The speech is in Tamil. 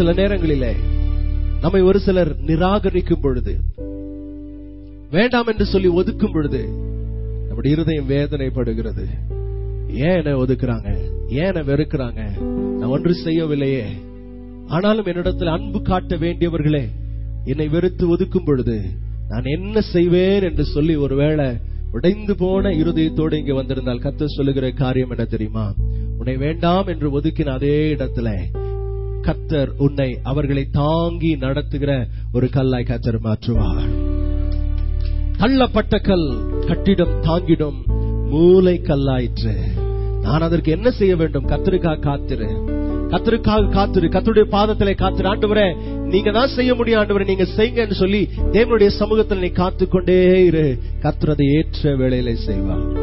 சில நேரங்களிலே நம்மை ஒரு சிலர் நிராகரிக்கும் பொழுது வேண்டாம் என்று சொல்லி ஒதுக்கும் பொழுது நம்முடைய இருதயம் வேதனைப்படுகிறது ஏன் என்னை ஒதுக்குறாங்க ஏன் என்னை வெறுக்கிறாங்க நான் ஒன்று செய்யவில்லையே ஆனாலும் என்னிடத்தில் அன்பு காட்ட வேண்டியவர்களே என்னை வெறுத்து ஒதுக்கும் பொழுது நான் என்ன செய்வேன் என்று சொல்லி ஒருவேளை உடைந்து போன இருதயத்தோடு இங்க வந்திருந்தால் கத்த சொல்லுகிற காரியம் என்ன தெரியுமா உன்னை வேண்டாம் என்று ஒதுக்கின அதே இடத்துல கத்தர் உன்னை அவர்களை தாங்கி நடத்துகிற ஒரு கல்லாய் கத்தர் மாற்றுவார் தள்ளப்பட்ட கல் கட்டிடம் தாங்கிடும் மூளை கல்லாயிற்று நான் அதற்கு என்ன செய்ய வேண்டும் கத்தருக்காக காத்திரு கத்தருக்காக காத்திரு கத்தருடைய பாதத்திலே காத்திரு ஆண்டவரே நீங்க தான் செய்ய முடியும் ஆண்டவரே நீங்க செய்யுங்கன்னு சொல்லி தேவனுடைய சமூகத்தில் நீ காத்துக்கொண்டே இரு கத்தர் அதை ஏற்ற வேளையிலே செய்வார்